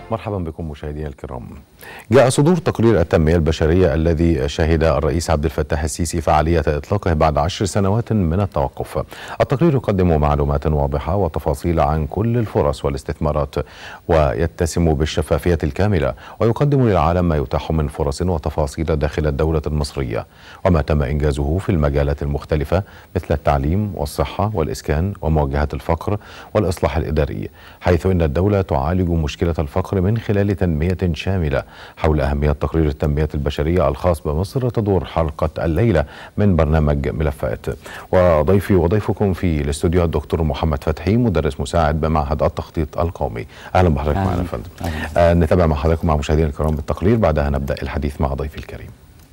مرحبا بكم مشاهدينا الكرام. جاء صدور تقرير التنميه البشريه الذي شهد الرئيس عبد الفتاح السيسي فعاليه اطلاقه بعد عشر سنوات من التوقف. التقرير يقدم معلومات واضحه وتفاصيل عن كل الفرص والاستثمارات ويتسم بالشفافيه الكامله ويقدم للعالم ما يتاح من فرص وتفاصيل داخل الدوله المصريه وما تم انجازه في المجالات المختلفه مثل التعليم والصحه والاسكان ومواجهه الفقر والاصلاح الاداري حيث ان الدوله تعالج مشكله الفقر من خلال تنمية شاملة حول أهمية تقرير التنمية البشرية الخاص بمصر تدور حلقة الليلة من برنامج ملفات وضيفي وضيفكم في الاستوديو الدكتور محمد فتحي مدرس مساعد بمعهد التخطيط القومي أهلا بحضرتك معنا يا فندم آه نتابع مع حضراتكم مع مشاهدينا الكرام بالتقرير بعدها نبدأ الحديث مع ضيفي الكريم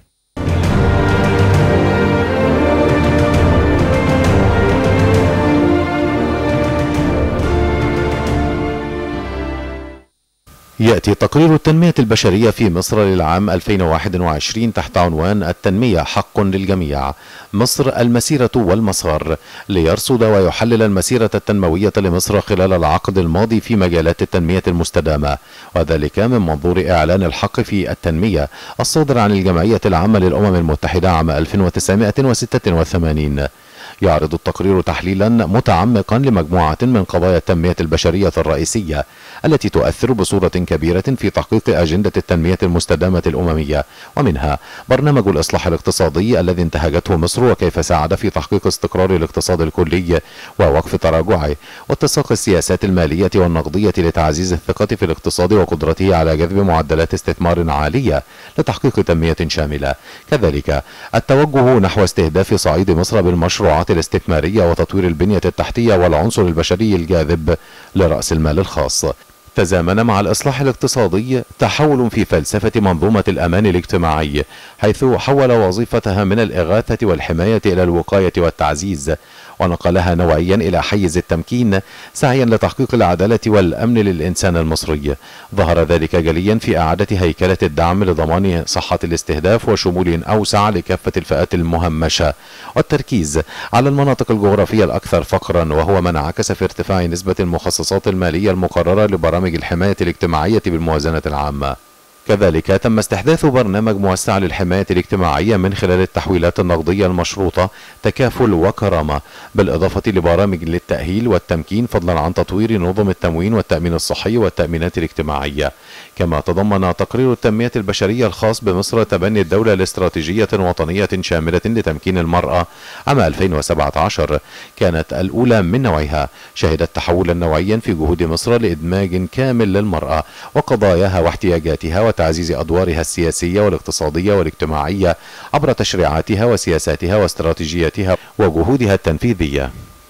يأتي تقرير التنمية البشرية في مصر للعام 2021 تحت عنوان التنمية حق للجميع مصر المسيرة والمسار ليرصد ويحلل المسيرة التنموية لمصر خلال العقد الماضي في مجالات التنمية المستدامة وذلك من منظور إعلان الحق في التنمية الصادر عن الجمعية العامة للأمم المتحدة عام 1986 يعرض التقرير تحليلا متعمقا لمجموعة من قضايا التنمية البشرية الرئيسية التي تؤثر بصورة كبيرة في تحقيق أجندة التنمية المستدامة الأممية ومنها برنامج الإصلاح الاقتصادي الذي انتهجته مصر وكيف ساعد في تحقيق استقرار الاقتصاد الكلي ووقف تراجعه واتساق السياسات المالية والنقدية لتعزيز الثقة في الاقتصاد وقدرته على جذب معدلات استثمار عالية لتحقيق تنمية شاملة كذلك التوجه نحو استهداف صعيد مصر بالمشروعات الاستثمارية وتطوير البنية التحتية والعنصر البشري الجاذب لرأس المال الخاص تزامن مع الإصلاح الاقتصادي تحول في فلسفة منظومة الأمان الاجتماعي حيث حول وظيفتها من الإغاثة والحماية إلى الوقاية والتعزيز ونقلها نوعيا إلى حيز التمكين سعيا لتحقيق العدالة والأمن للإنسان المصري ظهر ذلك جليا في إعادة هيكلة الدعم لضمان صحة الاستهداف وشمول أوسع لكافة الفئات المهمشة والتركيز على المناطق الجغرافية الأكثر فقرا وهو ما انعكس في ارتفاع نسبة المخصصات المالية المقررة لبرامج الحماية الاجتماعية بالموازنة العامة كذلك تم استحداث برنامج موسع للحماية الاجتماعية من خلال التحويلات النقدية المشروطة تكافل وكرامة بالإضافة لبرامج للتأهيل والتمكين فضلا عن تطوير نظم التموين والتأمين الصحي والتأمينات الاجتماعية كما تضمن تقرير التنمية البشرية الخاص بمصر تبني الدولة لاستراتيجية وطنية شاملة لتمكين المرأة عام 2017 كانت الأولى من نوعها شهدت تحولا نوعيا في جهود مصر لإدماج كامل للمرأة وقضاياها واحتياجاتها وتعزيز أدوارها السياسية والاقتصادية والاجتماعية عبر تشريعاتها وسياساتها واستراتيجياتها وجهودها التنفيذية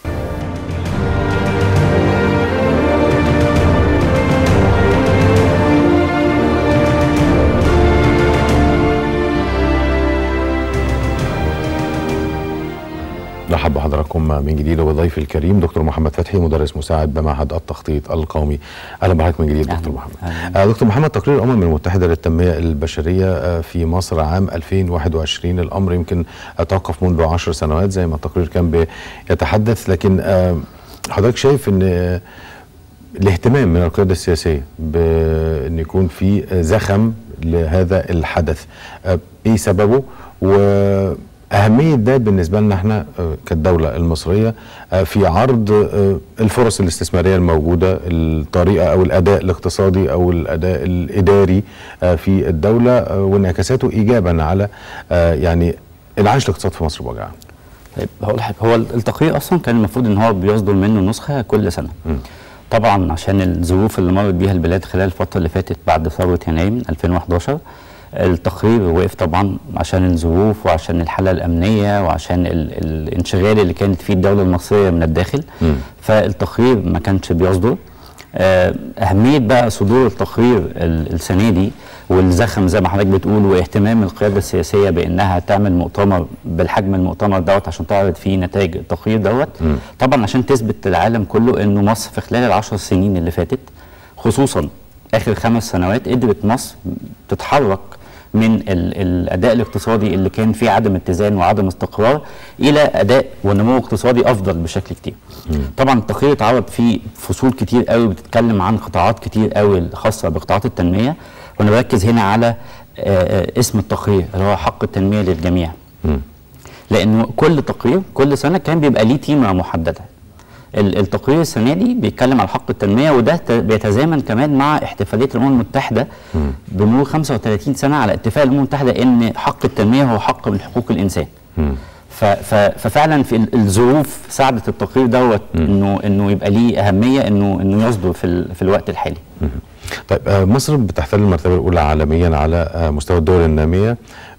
نرحب بحضراتكم من جديد وبضيفي الكريم دكتور محمد فتحي مدرس مساعد بمعهد التخطيط القومي اهلا بحضرتك من جديد دكتور محمد آه دكتور محمد تقرير الامم المتحده للتنميه البشريه في مصر عام 2021 الامر يمكن توقف منذ 10 سنوات زي ما التقرير كان بيتحدث لكن آه حضرتك شايف ان الاهتمام من القياده السياسيه بان يكون في زخم لهذا الحدث آه ايه سببه و أهمية ده بالنسبة لنا احنا كالدولة المصرية في عرض الفرص الاستثمارية الموجودة الطريقة أو الأداء الاقتصادي أو الأداء الإداري في الدولة وانعكاساته إيجابا على يعني العيش الاقتصاد في مصر بوجه عام. طيب هقول حاجة هو التقرير أصلا كان المفروض إن هو بيصدر منه نسخة كل سنة. م. طبعا عشان الظروف اللي مرت بيها البلاد خلال الفترة اللي فاتت بعد ثورة يناير من 2011 التقرير وقف طبعا عشان الظروف وعشان الحالة الأمنية وعشان ال الانشغال اللي كانت فيه الدولة المصرية من الداخل م. فالتقرير ما كانش بيصدر أهمية بقى صدور التقرير السنة دي والزخم زي ما حضرتك بتقول واهتمام القيادة السياسية بأنها تعمل مؤتمر بالحجم المؤتمر دوت عشان تعرض فيه نتائج التقرير دوت م. طبعا عشان تثبت للعالم كله أنه مصر في خلال العشر سنين اللي فاتت خصوصا آخر خمس سنوات قدرت مصر تتحرك من ال- الاداء الاقتصادي اللي كان فيه عدم اتزان وعدم استقرار الى اداء ونمو اقتصادي افضل بشكل كتير. طبعا التقرير اتعرض فيه فصول كتير قوي بتتكلم عن قطاعات كتير قوي خاصه بقطاعات التنميه وانا بركز هنا على آه، آه، اسم التقرير اللي هو حق التنميه للجميع. لانه كل تقرير كل سنه كان بيبقى ليه تيمه محدده ال- التقرير السنه دي بيتكلم على حق التنميه وده ت- بيتزامن كمان مع احتفاليه الامم المتحده بمرور 35 سنه على اتفاق الامم المتحده ان حق التنميه هو حق من حقوق الانسان ف- ف- ففعلا في ال- الظروف ساعدت التقرير دوت انه انه يبقى ليه اهميه انه انه يصدر في ال- في الوقت الحالي طيب آه، مصر بتحتل المرتبة الأولى عالميا على آه، مستوى الدول النامية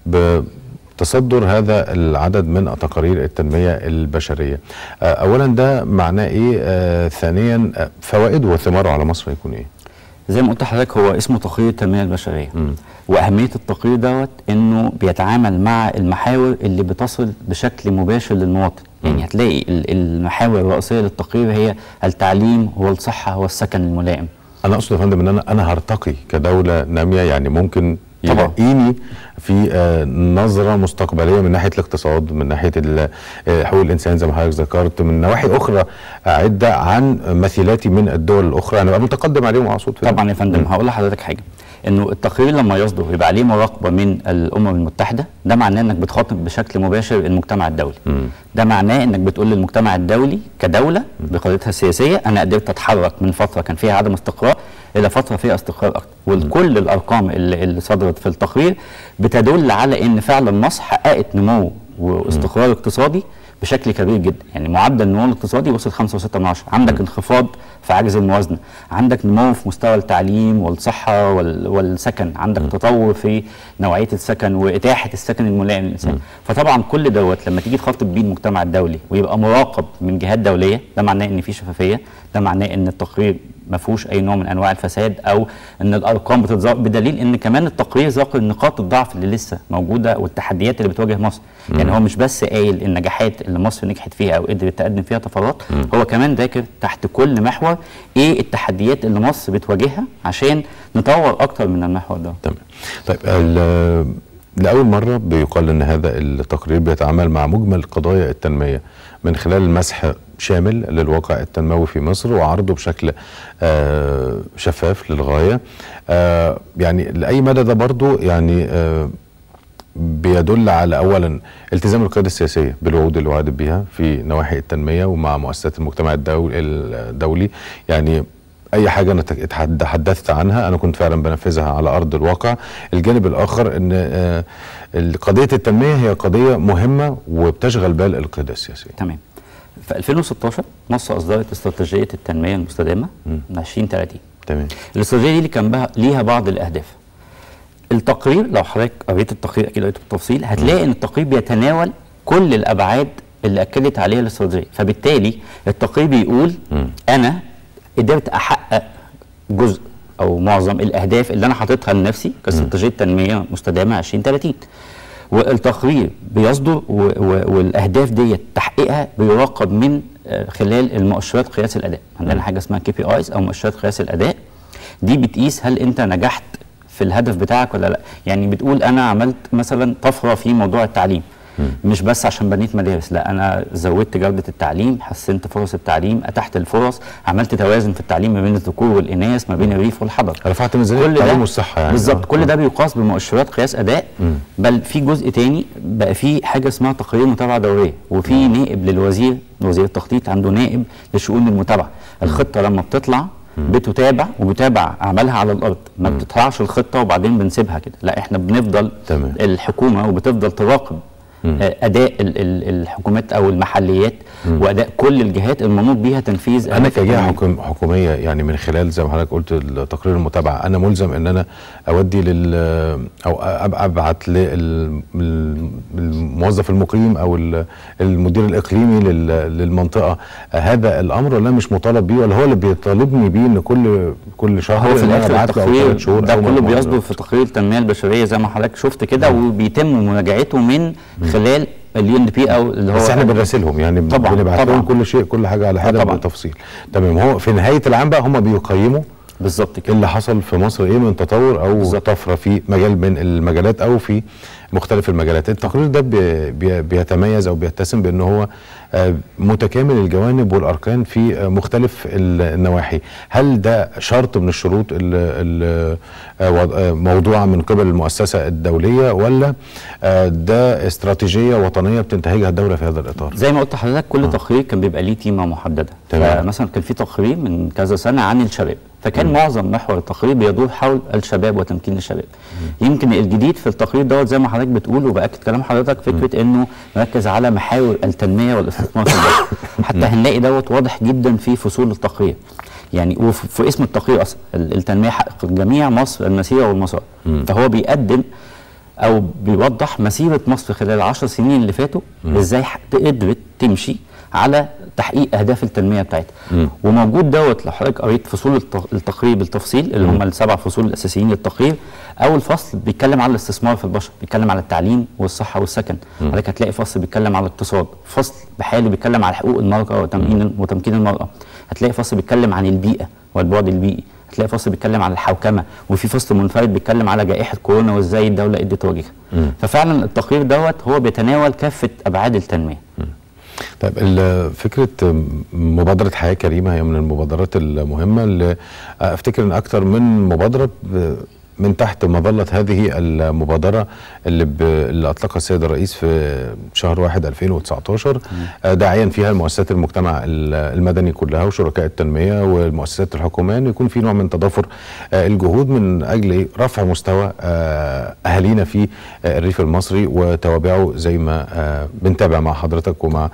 بتصدر هذا العدد من تقارير التنمية البشرية آه، أولا ده معناه إيه آه، ثانيا آه، فوائده وثماره على مصر يكون إيه زي ما قلت لحضرتك هو اسمه تقرير التنميه البشريه واهميه التقرير دوت انه بيتعامل مع المحاور اللي بتصل بشكل مباشر للمواطن يعني هتلاقي ال- المحاور الرئيسيه للتقرير هي التعليم والصحه والسكن الملائم أنا أقصد يا فندم إن أنا أنا هرتقي كدولة نامية يعني ممكن طبعا. يلاقيني في آه، نظرة مستقبلية من ناحية الاقتصاد من ناحية ال- آه، حقوق الإنسان زي ما حضرتك ذكرت من نواحي أخرى عدة عن مثيلاتي من الدول الأخرى أنا بقى متقدم عليهم وأقصد في طبعا يا فندم هقول لحضرتك حاجه انه التقرير لما يصدر يبقى عليه مراقبه من الامم المتحده ده معناه انك بتخاطب بشكل مباشر المجتمع الدولي ده معناه انك بتقول للمجتمع الدولي كدوله بقضيتها السياسيه انا قدرت اتحرك من فتره كان فيها عدم استقرار الى فتره فيها استقرار اكتر وكل الارقام اللي, اللي صدرت في التقرير بتدل على ان فعلا مصر حققت نمو واستقرار اقتصادي بشكل كبير جدا يعني معدل النمو الاقتصادي وصل 5.6 من عشرة عندك انخفاض في عجز الموازنه عندك نمو في مستوى التعليم والصحه وال- والسكن عندك تطور في نوعيه السكن واتاحه السكن الملائم للانسان فطبعا كل دوت لما تيجي تخاطب بيه المجتمع الدولي ويبقى مراقب من جهات دوليه ده معناه ان في شفافيه ده معناه ان التقرير ما فيهوش اي نوع من انواع الفساد او ان الارقام بتتظبط بدليل ان كمان التقرير ذاكر نقاط الضعف اللي لسه موجوده والتحديات اللي بتواجه مصر يعني هو مش بس قايل النجاحات اللي مصر نجحت فيها او قدرت تقدم فيها طفرات هو كمان ذاكر تحت كل محور ايه التحديات اللي مصر بتواجهها عشان نطور اكتر من المحور ده تمام طيب ال- لأول مرة بيقال أن هذا التقرير بيتعامل مع مجمل قضايا التنمية من خلال مسح شامل للواقع التنموي في مصر وعرضه بشكل آه، شفاف للغاية آه، يعني لأي مدى ده برضو يعني آه، بيدل على اولا التزام القياده السياسيه بالوعود اللي وعدت بيها في نواحي التنميه ومع مؤسسات المجتمع الدولي الدولي يعني اي حاجه انا تك- اتحد- تحدثت عنها انا كنت فعلا بنفذها على ارض الواقع الجانب الاخر ان آه، قضيه التنميه هي قضيه مهمه وبتشغل بال القياده السياسيه تمام في 2016 مصر اصدرت استراتيجيه التنميه المستدامه 2030 تمام الاستراتيجيه دي اللي كان بها ليها بعض الاهداف التقرير لو حضرتك قريت التقرير اكيد قريته بالتفصيل هتلاقي ان التقرير بيتناول كل الابعاد اللي اكدت عليها الاستراتيجيه فبالتالي التقرير بيقول انا قدرت احقق جزء او معظم الاهداف اللي انا حاططها لنفسي كاستراتيجيه تنميه مستدامه 2030 والتقرير بيصدر و- و- والاهداف ديت تحقيقها بيراقب من آه، خلال المؤشرات قياس الاداء عندنا حاجه اسمها كي بي ايز او مؤشرات قياس الاداء دي بتقيس هل انت نجحت في الهدف بتاعك ولا لا يعني بتقول انا عملت مثلا طفره في موضوع التعليم مش بس عشان بنيت مدارس لا انا زودت جوده التعليم حسنت فرص التعليم اتحت الفرص عملت توازن في التعليم ما بين الذكور والاناث ما بين الريف والحضر رفعت ميزانيه كل التعليم ده والصحه يعني بالظبط آه. كل ده بيقاس بمؤشرات قياس اداء بل في جزء تاني بقى في حاجه اسمها تقارير متابعه دوريه وفي نائب للوزير وزير التخطيط عنده نائب لشؤون المتابعه الخطه لما بتطلع بتتابع وبتابع اعمالها على الارض ما بتطلعش الخطه وبعدين بنسيبها كده لا احنا بنفضل تمام. الحكومه وبتفضل تراقب آه، اداء ال- ال- الحكومات او المحليات واداء كل الجهات المنوط بيها تنفيذ انا أهداف كجهه التنمية. حكوم حكوميه يعني من خلال زي ما حضرتك قلت التقرير المتابعه انا ملزم ان انا اودي لل او أب- ابعت للموظف المقيم او ال- المدير الاقليمي لل- للمنطقه هذا الامر ولا مش مطالب بيه ولا هو اللي بيطالبني بيه ان كل كل شهر هو في إن أنا الاخر أبعت له أو التقرير ثلاث شهور ده أو كله مرة. بيصدر في تقرير التنميه البشريه زي ما حضرتك شفت كده وبيتم مراجعته من خلال اليو ان بي او اللي هو بس احنا بنراسلهم يعني طبعاً، بنبعت طبعاً. لهم كل شيء كل حاجه على حده طبعاً. بالتفصيل تمام هو في نهايه العام بقى هم بيقيموا بالظبط ايه كده اللي حصل في مصر ايه من تطور او بالظبط. طفره في مجال من المجالات او في مختلف المجالات التقرير ده بي بي بيتميز او بيتسم بان هو آه، متكامل الجوانب والاركان في آه، مختلف ال- النواحي هل ده شرط من الشروط اللي موضوعه من قبل المؤسسه الدوليه ولا آه، ده استراتيجيه وطنيه بتنتهجها الدوله في هذا الاطار زي ما قلت لحضرتك كل تقرير كان بيبقى ليه تيمه محدده تمام. فمثلا كان في تقرير من كذا سنه عن الشباب فكان معظم محور التقرير بيدور حول الشباب وتمكين الشباب يمكن الجديد في التقرير دوت زي ما حضرتك بتقول وباكد كلام حضرتك فكره انه مركز على محاور التنميه والاستثمار في البلد حتى هنلاقي دوت واضح جدا في فصول التقرير يعني وفي في اسم التقرير اصلا ال- التنميه حق جميع مصر المسيره والمسار فهو بيقدم او بيوضح مسيره مصر خلال العشر سنين اللي فاتوا ازاي ح- قدرت تمشي على تحقيق اهداف التنميه بتاعتها وموجود دوت لو حضرتك قريت فصول الت- التقرير بالتفصيل اللي هم السبع فصول الاساسيين للتقرير اول فصل بيتكلم على الاستثمار في البشر بيتكلم على التعليم والصحه والسكن حضرتك هتلاقي فصل بيتكلم على الاقتصاد فصل بحاله بيتكلم على حقوق المراه وتمكين وتمكين المراه هتلاقي فصل بيتكلم عن البيئه والبعد البيئي هتلاقي فصل بيتكلم على الحوكمه وفي فصل منفرد بيتكلم على جائحه كورونا وازاي الدوله قدرت تواجهها ففعلا التقرير دوت هو بيتناول كافه ابعاد التنميه طيب ال- فكره مبادره حياه كريمه هي من المبادرات المهمه اللي افتكر ان اكثر من مبادره ب- من تحت مظله هذه المبادره اللي, ب... اللي اطلقها السيد الرئيس في شهر 1 2019 آه، داعيا فيها مؤسسات المجتمع ال- المدني كلها وشركاء التنميه والمؤسسات الحكوميه ان يكون في نوع من تضافر آه، الجهود من اجل رفع مستوى آه، اهالينا في آه، الريف المصري وتوابعه زي ما آه، بنتابع مع حضرتك ومع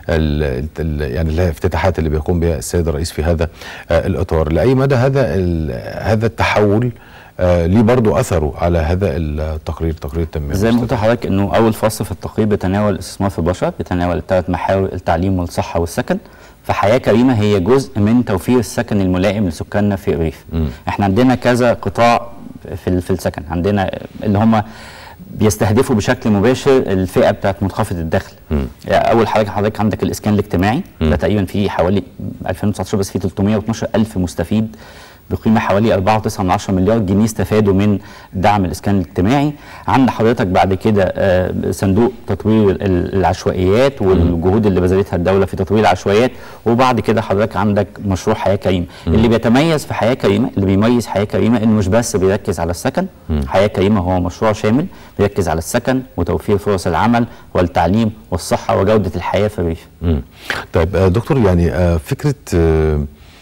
ال ال يعني الافتتاحات اللي بيقوم بها السيد الرئيس في هذا آه، الاطار لاي مدى هذا ال- هذا التحول آه، ليه برضو اثره على هذا التقرير تقرير التنميه زي ما قلت لحضرتك انه اول فصل في التقرير بيتناول الاستثمار في البشر بيتناول الثلاث محاور التعليم والصحه والسكن فحياه كريمه هي جزء من توفير السكن الملائم لسكاننا في الريف احنا عندنا كذا قطاع في ال- في السكن عندنا اللي هم بيستهدفوا بشكل مباشر الفئه بتاعت منخفض الدخل يعني اول حاجه حضرتك عندك الاسكان الاجتماعي ده تقريبا في حوالي 2019 بس في 312 الف مستفيد بقيمه حوالي 4.9 مليار جنيه استفادوا من دعم الاسكان الاجتماعي عند حضرتك بعد كده آه، صندوق تطوير ال- العشوائيات والجهود اللي بذلتها الدوله في تطوير العشوائيات وبعد كده حضرتك عندك مشروع حياه كريمه اللي بيتميز في حياه كريمه اللي بيميز حياه كريمه انه مش بس بيركز على السكن حياه كريمه هو مشروع شامل بيركز على السكن وتوفير فرص العمل والتعليم والصحه وجوده الحياه في الريف مم. طيب آه، دكتور يعني آه، فكره آه،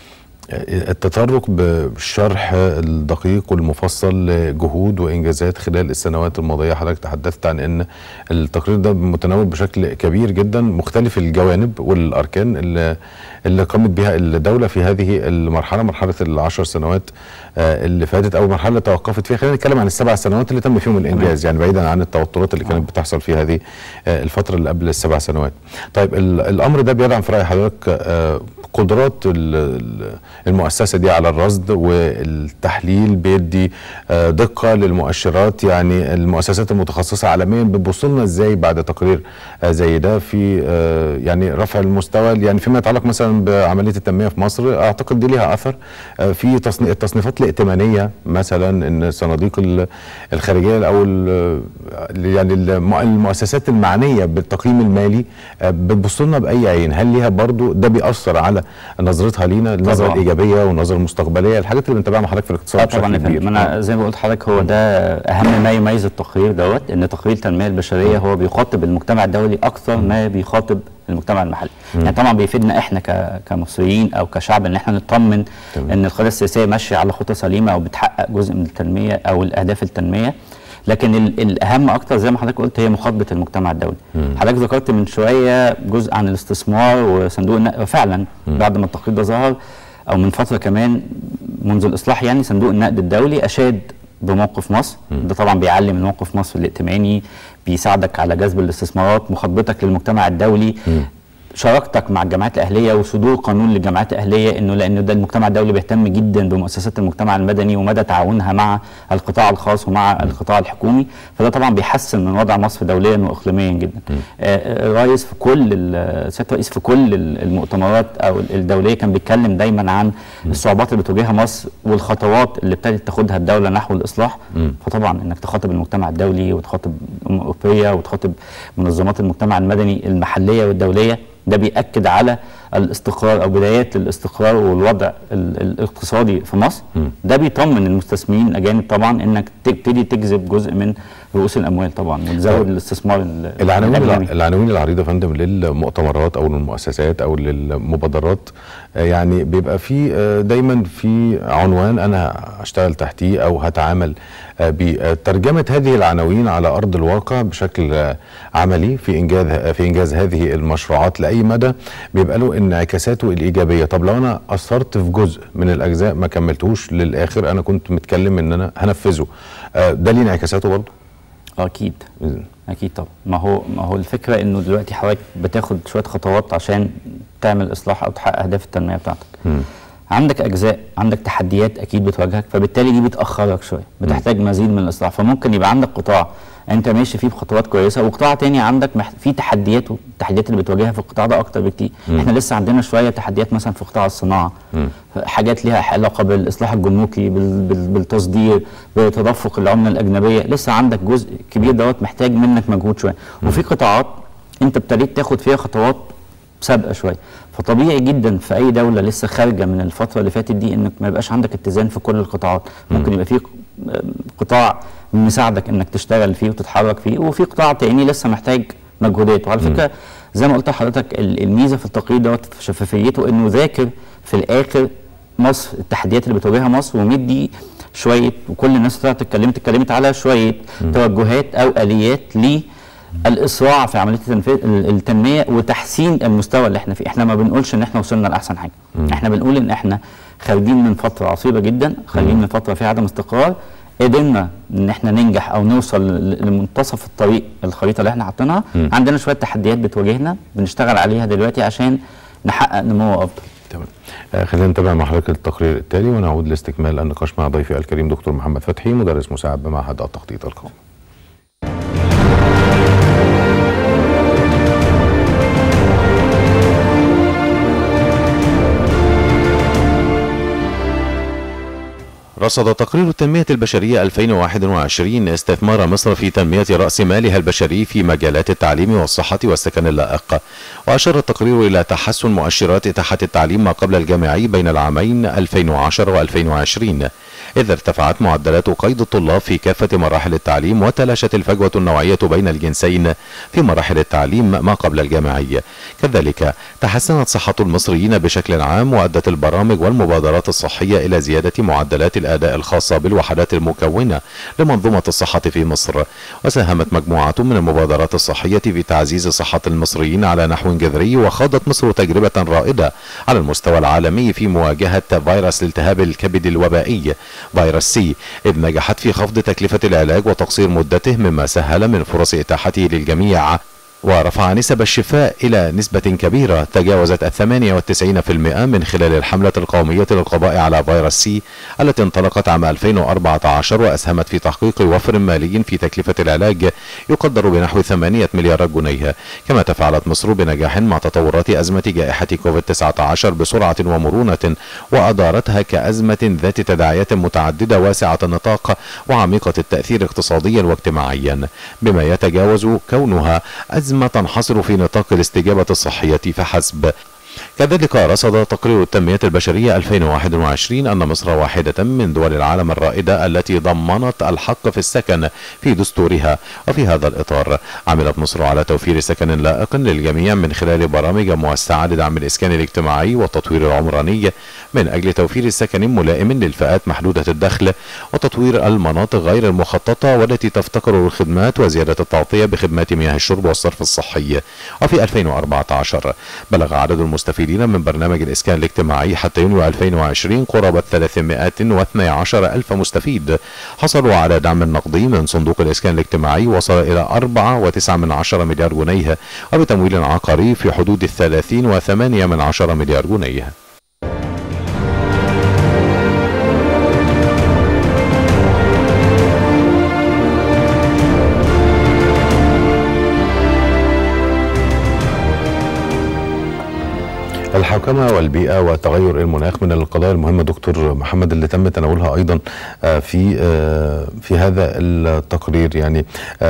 التطرق بالشرح الدقيق والمفصل لجهود وانجازات خلال السنوات الماضيه حضرتك تحدثت عن ان التقرير ده متناول بشكل كبير جدا مختلف الجوانب والاركان اللي, اللي قامت بها الدوله في هذه المرحله مرحله العشر سنوات آه، اللي فاتت او المرحله اللي توقفت فيها خلينا نتكلم عن السبع سنوات اللي تم فيهم الانجاز يعني بعيدا عن التوترات اللي كانت بتحصل في هذه آه، الفتره اللي قبل السبع سنوات طيب ال- الامر ده بيدعم في راي حضرتك آه، قدرات ال- ال- المؤسسه دي على الرصد والتحليل بيدي آه، دقه للمؤشرات يعني المؤسسات المتخصصه عالميا بتبص لنا ازاي بعد تقرير آه، زي ده في آه، يعني رفع المستوى يعني فيما يتعلق مثلا بعمليه التنميه في مصر اعتقد دي ليها اثر آه، في تصني- التصنيفات الائتمانيه مثلا ان الصناديق ال- الخارجيه او ال- يعني الم- المؤسسات المعنيه بالتقييم المالي آه، بتبص لنا باي عين هل ليها برضو ده بيأثر على نظرتها لينا النظره طبعاً. الايجابيه والنظره المستقبليه الحاجات اللي بنتابعها مع حضرتك في الاقتصاد اه طبعا يا بشكل كبير. فندم انا زي ما قلت لحضرتك هو ده اهم ما يميز التقرير دوت ان تقرير التنميه البشريه هو بيخاطب المجتمع الدولي اكثر ما بيخاطب المجتمع المحلي يعني طبعا بيفيدنا احنا ك- كمصريين او كشعب ان احنا نطمن تمام. ان القياده السياسيه ماشيه على خطى سليمه او بتحقق جزء من التنميه او الاهداف التنميه لكن ال- الاهم اكتر زي ما حضرتك قلت هي مخاطبه المجتمع الدولي حضرتك ذكرت من شويه جزء عن الاستثمار وصندوق النقد فعلا بعد ما التقرير ده ظهر او من فتره كمان منذ الاصلاح يعني صندوق النقد الدولي اشاد بموقف مصر ده طبعا بيعلي من موقف مصر الائتماني بيساعدك على جذب الاستثمارات مخاطبتك للمجتمع الدولي شراكتك مع الجامعات الاهليه وصدور قانون للجامعات الاهليه انه لانه ده المجتمع الدولي بيهتم جدا بمؤسسات المجتمع المدني ومدى تعاونها مع القطاع الخاص ومع القطاع الحكومي فده طبعا بيحسن من وضع مصر دوليا واقليميا جدا. آه، الرئيس في كل ال- سياده الرئيس في كل ال- المؤتمرات او الدوليه كان بيتكلم دايما عن الصعوبات اللي بتواجهها مصر والخطوات اللي ابتدت تاخدها الدوله نحو الاصلاح فطبعا انك تخاطب المجتمع الدولي وتخاطب الامم الاوروبيه وتخاطب منظمات المجتمع المدني المحليه والدوليه ده بيأكد على الاستقرار او بدايات الاستقرار والوضع ال- الاقتصادي في مصر ده بيطمن المستثمرين الاجانب طبعا انك تبتدي تجذب جزء من رؤوس الاموال طبعا وتزود الاستثمار ال- العناوين الأجنبي. العناوين العريضه يا فندم للمؤتمرات او للمؤسسات او للمبادرات آه، يعني بيبقى في آه، دايما في عنوان انا هشتغل تحتيه او هتعامل آه، بيه آه، ترجمه هذه العناوين على ارض الواقع بشكل آه، عملي في انجاز في انجاز هذه المشروعات لاي مدى بيبقى له انعكاساته الايجابيه طب لو انا اثرت في جزء من الاجزاء ما كملتهوش للاخر انا كنت متكلم ان انا هنفذه آه، ده ليه انعكاساته برضه اكيد اكيد طبعا ما هو ما هو الفكره انه دلوقتي حضرتك بتاخد شويه خطوات عشان تعمل اصلاح او تحقق اهداف التنميه بتاعتك عندك اجزاء عندك تحديات اكيد بتواجهك فبالتالي دي بتاخرك شويه بتحتاج مزيد من الاصلاح فممكن يبقى عندك قطاع انت ماشي فيه بخطوات كويسه وقطاع تاني عندك مح... فيه تحديات والتحديات اللي بتواجهها في القطاع ده اكتر بكتير احنا لسه عندنا شويه تحديات مثلا في قطاع الصناعه حاجات ليها علاقه بالاصلاح الجمركي بال... بال... بالتصدير بتدفق العمله الاجنبيه لسه عندك جزء كبير دوت محتاج منك مجهود شويه وفي قطاعات انت ابتديت تاخد فيها خطوات سابقه شويه فطبيعي جدا في اي دوله لسه خارجه من الفتره اللي فاتت دي انك ما يبقاش عندك اتزان في كل القطاعات ممكن يبقى في قطاع مساعدك انك تشتغل فيه وتتحرك فيه وفي قطاع تاني لسه محتاج مجهودات وعلى فكره زي ما قلت لحضرتك ال- الميزه في التقرير دوت في شفافيته انه ذاكر في الاخر مصر التحديات اللي بتواجهها مصر ومدي شويه وكل الناس طلعت اتكلمت اتكلمت على شويه توجهات او اليات للاسراع في عمليه التنفيذ- ال- التنميه وتحسين المستوى اللي احنا فيه احنا ما بنقولش ان احنا وصلنا لاحسن حاجه احنا بنقول ان احنا خارجين من فتره عصيبه جدا خارجين من فتره فيها عدم استقرار قدرنا ان احنا ننجح او نوصل ل- لمنتصف الطريق الخريطه اللي احنا حاطينها عندنا شويه تحديات بتواجهنا بنشتغل عليها دلوقتي عشان نحقق نمو افضل تمام آه، خلينا نتابع مع حضرتك التقرير التالي ونعود لاستكمال النقاش مع ضيفي الكريم دكتور محمد فتحي مدرس مساعد بمعهد التخطيط القومي رصد تقرير التنمية البشرية 2021 استثمار مصر في تنمية رأس مالها البشري في مجالات التعليم والصحة والسكن اللائق وأشار التقرير إلى تحسن مؤشرات إتاحة التعليم ما قبل الجامعي بين العامين 2010 و2020 إذ ارتفعت معدلات قيد الطلاب في كافة مراحل التعليم وتلاشت الفجوة النوعية بين الجنسين في مراحل التعليم ما قبل الجامعي كذلك تحسنت صحة المصريين بشكل عام وأدت البرامج والمبادرات الصحية إلى زيادة معدلات الأداء الخاصة بالوحدات المكونة لمنظومة الصحة في مصر وساهمت مجموعة من المبادرات الصحية في تعزيز صحة المصريين على نحو جذري وخاضت مصر تجربة رائدة على المستوى العالمي في مواجهة فيروس الالتهاب الكبد الوبائي فيروس سي إذ نجحت في خفض تكلفة العلاج وتقصير مدته مما سهل من فرص إتاحته للجميع ورفع نسب الشفاء إلى نسبة كبيرة تجاوزت الثمانية والتسعين في المئة من خلال الحملة القومية للقضاء على فيروس سي التي انطلقت عام 2014 وأسهمت في تحقيق وفر مالي في تكلفة العلاج يقدر بنحو 8 مليارات جنيه كما تفاعلت مصر بنجاح مع تطورات أزمة جائحة كوفيد-19 بسرعة ومرونة وأدارتها كأزمة ذات تداعيات متعددة واسعة النطاق وعميقة التأثير اقتصاديا واجتماعيا بما يتجاوز كونها أزمة تنحصر في نطاق الاستجابة الصحية فحسب كذلك رصد تقرير التنمية البشرية 2021 أن مصر واحدة من دول العالم الرائدة التي ضمنت الحق في السكن في دستورها وفي هذا الإطار عملت مصر على توفير سكن لائق للجميع من خلال برامج موسعة لدعم الإسكان الاجتماعي والتطوير العمراني من أجل توفير سكن ملائم للفئات محدودة الدخل وتطوير المناطق غير المخططة والتي تفتقر الخدمات وزيادة التغطية بخدمات مياه الشرب والصرف الصحي وفي 2014 بلغ عدد المستفيدين المستفيدين من برنامج الإسكان الاجتماعي حتى يونيو 2020 قرابة 312 ألف مستفيد حصلوا على دعم نقدي من صندوق الإسكان الاجتماعي وصل إلى 4.9 مليار جنيه وبتمويل عقاري في حدود الثلاثين وثمانية من عشر مليار جنيه الحوكمة والبيئة وتغير المناخ من القضايا المهمة دكتور محمد اللي تم تناولها أيضا في في هذا التقرير يعني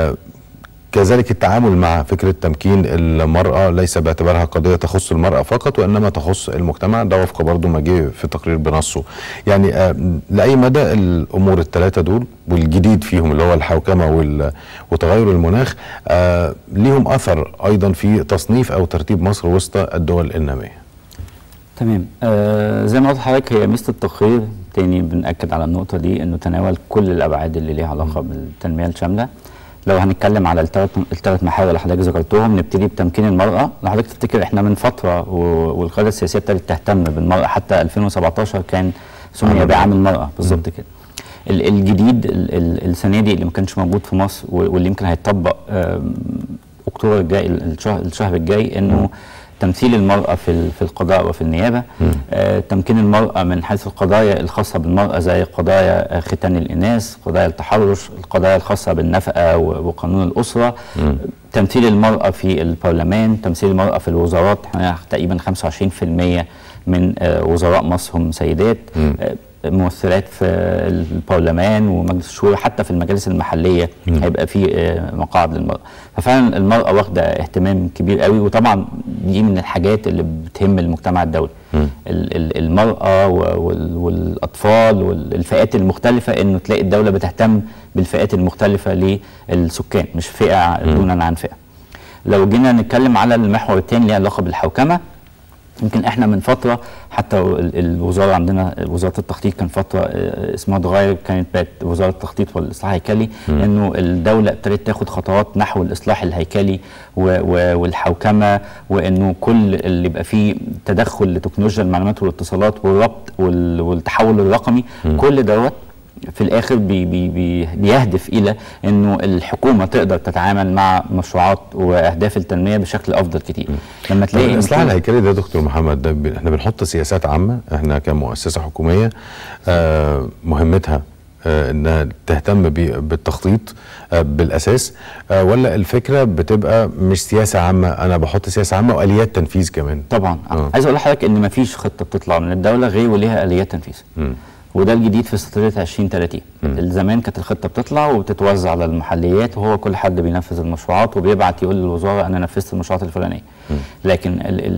كذلك التعامل مع فكرة تمكين المرأة ليس باعتبارها قضية تخص المرأة فقط وإنما تخص المجتمع ده وفق برضه ما جه في التقرير بنصه يعني لأي مدى الأمور الثلاثة دول والجديد فيهم اللي هو الحوكمة وتغير المناخ ليهم أثر أيضا في تصنيف أو ترتيب مصر وسط الدول النامية تمام آه زي ما قلت لحضرتك هي ميزه التقرير تاني بنأكد على النقطه دي انه تناول كل الابعاد اللي ليها علاقه بالتنميه الشامله لو هنتكلم على الثلاث الثلاث محاور اللي حضرتك ذكرتهم نبتدي بتمكين المراه لو حضرتك تفتكر احنا من فتره والقياده السياسيه ابتدت تهتم بالمراه حتى 2017 كان سمي بعام المراه بالظبط كده الجديد السنه دي اللي ما كانش موجود في مصر واللي يمكن هيتطبق اكتوبر الجاي الشهر, الشهر الجاي انه تمثيل المرأة في في القضاء وفي النيابة آه تمكين المرأة من حيث القضايا الخاصة بالمرأة زي قضايا ختان الإناث قضايا التحرش القضايا الخاصة بالنفقة وقانون الأسرة مم. تمثيل المرأة في البرلمان تمثيل المرأة في الوزارات تقريبا 25% من آه وزراء مصر هم سيدات آه ممثلات في البرلمان ومجلس الشورى حتى في المجالس المحليه م. هيبقى في مقاعد للمراه ففعلا المراه واخده اهتمام كبير قوي وطبعا دي من الحاجات اللي بتهم المجتمع الدولي المراه والاطفال والفئات المختلفه انه تلاقي الدوله بتهتم بالفئات المختلفه للسكان مش فئه دونا عن فئه لو جينا نتكلم على المحور الثاني اللي علاقه بالحوكمه يمكن احنا من فتره حتى الوزاره عندنا وزاره التخطيط كان فتره اسمها اتغير كانت بقت وزاره التخطيط والاصلاح الهيكلي انه الدوله ابتدت تاخد خطوات نحو الاصلاح الهيكلي والحوكمه وانه كل اللي يبقى فيه تدخل لتكنولوجيا المعلومات والاتصالات والربط والتحول الرقمي م. كل دوت في الاخر بي بي بي بيهدف الى انه الحكومه تقدر تتعامل مع مشروعات واهداف التنميه بشكل افضل كتير لما تلاقي الاصلاح الهيكلي ده دكتور محمد ده احنا بنحط سياسات عامه احنا كمؤسسه حكوميه آه مهمتها آه انها تهتم بالتخطيط آه بالاساس آه ولا الفكره بتبقى مش سياسه عامه انا بحط سياسه عامه واليات تنفيذ كمان طبعا آه. عايز اقول لحضرتك ان مفيش خطه بتطلع من الدوله غير وليها اليات تنفيذ م. وده الجديد في استراتيجيه 2030 زمان كانت الخطه بتطلع وبتتوزع على المحليات وهو كل حد بينفذ المشروعات وبيبعت يقول للوزاره انا نفذت المشروعات الفلانيه لكن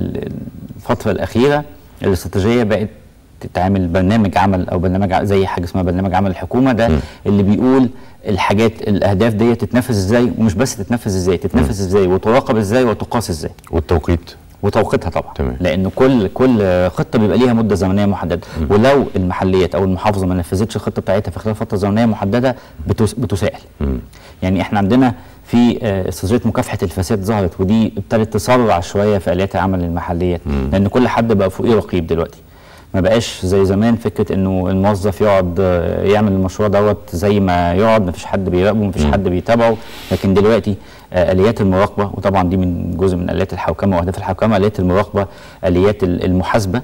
الفتره الاخيره الاستراتيجيه بقت تتعمل برنامج عمل او برنامج زي حاجه اسمها برنامج عمل الحكومه ده م. اللي بيقول الحاجات الاهداف دي تتنفذ ازاي ومش بس تتنفذ ازاي تتنفذ ازاي وتراقب ازاي وتقاس ازاي والتوقيت وتوقيتها طبعا تمام. لان كل كل خطه بيبقى ليها مده زمنيه محدده م. ولو المحليات او المحافظه ما نفذتش الخطه بتاعتها في خلال فتره زمنيه محدده بتس بتسائل م. يعني احنا عندنا في استراتيجيه مكافحه الفساد ظهرت ودي ابتدت تسرع شويه في اليات عمل المحليات م. لان كل حد بقى فوقيه رقيب دلوقتي ما بقاش زي زمان فكره انه الموظف يقعد يعمل المشروع دوت زي ما يقعد ما فيش حد بيراقبه ما فيش حد بيتابعه لكن دلوقتي اليات المراقبه وطبعا دي من جزء من اليات الحوكمه واهداف الحوكمه اليات المراقبه اليات المحاسبه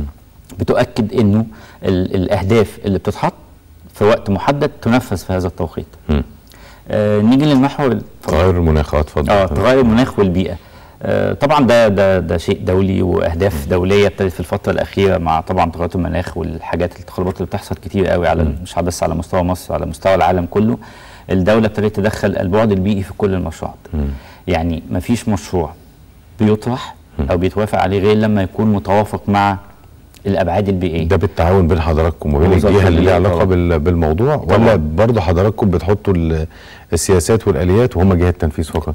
بتؤكد انه الاهداف اللي بتتحط في وقت محدد تنفذ في هذا التوقيت آه نيجي للمحور تغير المناخ اتفضل اه تغير المناخ والبيئه آه طبعا ده ده ده شيء دولي واهداف دوليه ابتدت في الفتره الاخيره مع طبعا تغيرات المناخ والحاجات التقلبات اللي بتحصل كتير قوي على مش بس على مستوى مصر على مستوى العالم كله الدوله ابتدت تدخل البعد البيئي في كل المشروعات يعني ما فيش مشروع بيطرح او بيتوافق عليه غير لما يكون متوافق مع الابعاد البيئيه ده بالتعاون بين حضراتكم وبين الجهه اللي ليها علاقه بالموضوع طبعا. ولا برضه حضراتكم بتحطوا السياسات والاليات وهم جهه تنفيذ فقط